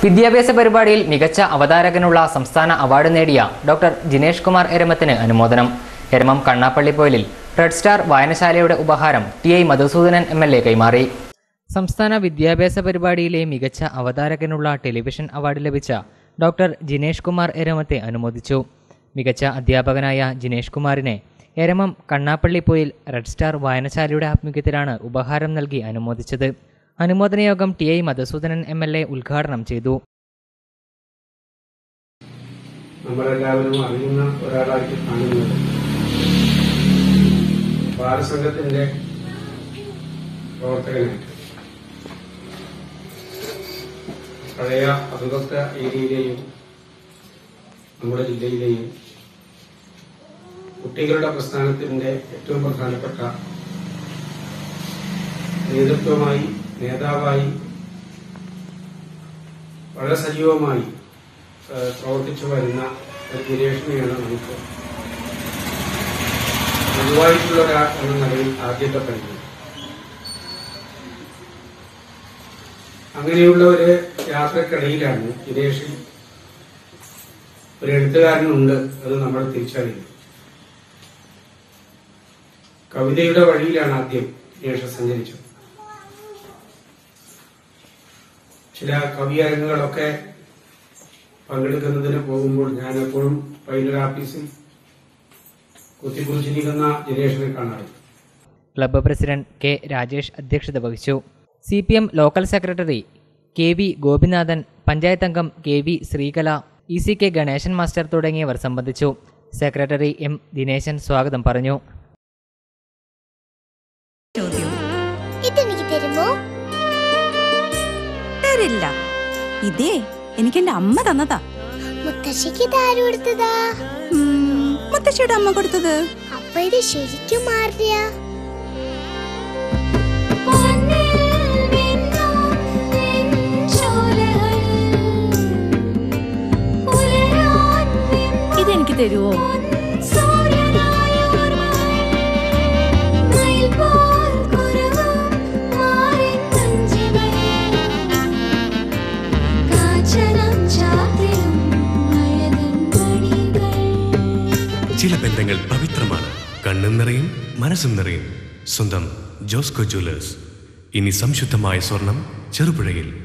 വിദ്യാഭ്യാസ പരിപാടിയിൽ മികച്ച അവതാരകനുള്ള സംസ്ഥാന അവാർഡ് നേടിയ ഡോക്ടർ ജിനേഷ് കുമാർ എരമത്തിന് അനുമോദനം എരമം കണ്ണാപ്പള്ളിപ്പോയിലിൽ റെഡ് സ്റ്റാർ വായനശാലയുടെ ഉപഹാരം T I Madhusudanan M L A കൈമാറി സംസ്ഥാന വിദ്യാഭ്യാസ പരിപാടിയിലെ മികച്ച അവതാരകനുള്ള ടെലിവിഷൻ അവാർഡ് ലഭിച്ച ഡോക്ടർ ജിനേഷ് കുമാർ എരമത്തെ അനുമോദിച്ചു മികച്ച അധ്യാപകനായ ജിനേഷ് കുമാറിനെ എരമം കണ്ണാപ്പള്ളിപ്പോയിൽ റെഡ് സ്റ്റാർ വായനശാലയുടെ ആഭിമുഖ്യത്തിലാണ് ഉപഹാരം നൽകി അനുമോദിച്ചത് അനുമോദന യോഗം T I Madhusudanan M L A ഉദ്ഘാടനം ചെയ്തു നമ്മളെല്ലാവരും അറിയുന്ന ഒരാളായിട്ട് കാണുന്നത് ബാലസംഘത്തിന്റെ പ്രവർത്തകനായിട്ട് പഴയ അഭിഭക്ത ഏരിയയിലെയും നമ്മുടെ ജില്ലയിലെയും കുട്ടികളുടെ പ്രസ്ഥാനത്തിന്റെ ഏറ്റവും പ്രധാനപ്പെട്ട നേതൃത്വമായി നേതാവായി വളരെ സജീവമായി ഏഹ് പ്രവർത്തിച്ചു വരുന്ന ഒരു ദിനേഷിനെയാണ് നമുക്ക് പൊതുവായിട്ടുള്ള ഒരാൾ എന്ന നിലയിൽ ആദ്യത്തെ പരിചയം അങ്ങനെയുള്ള ഒരു യാത്രക്കിടയിലാണ് ദിനേഷിൽ ഒരു എഴുത്തുകാരനുണ്ട് അത് നമ്മൾ തിരിച്ചറിയുന്നു കവിതയുടെ വഴിയിലാണ് ആദ്യം ദിനേഷ് സഞ്ചരിച്ചത് ചില കവിയരങ്ങുകളൊക്കെ പങ്കെടുക്കുന്നതിന് പോകുമ്പോൾ ഞാൻ എപ്പോഴും പൈലർ ഓഫീസിൽ കുത്തിക്കുറിച്ചിരിക്കുന്ന ദിനേഷിനെ കാണാറുണ്ട് ക്ലബ്ബ് പ്രസിഡന്റ് കെ രാജേഷ് അധ്യക്ഷത വഹിച്ചു C P M local secretary K V Gopinathan panchayat അംഗം K V Sreekala E C K Ganesan master തുടങ്ങിയവർ സംബന്ധിച്ചു സെക്രട്ടറി എം ദിനേശൻ സ്വാഗതം പറഞ്ഞു ചോദ്യം ഇതെനിക്ക് തരുമോ തരില്ല ഇതേ എനിക്ക് എന്റെ അമ്മ തന്നതാ മുത്തശ്ശിക്ക് ഇത് ആര് കൊടുത്തതാ ഉം, മുത്തശ്ശിയുടെ അമ്മ കൊടുത്തത് അപ്പൊ ഇത് ശരിക്കും മാറിയ ഇതെനിക്ക് തരുവോ ചില ബന്ധങ്ങൾ പവിത്രമാണ് കണ്ണും നിറയും മനസ്സും നിറയും സ്വന്തം ജോസ്കോ ജ്വല്ലേഴ്സ് ഇനി സംശുദ്ധമായ സ്വർണം ചെറുപുഴയിൽ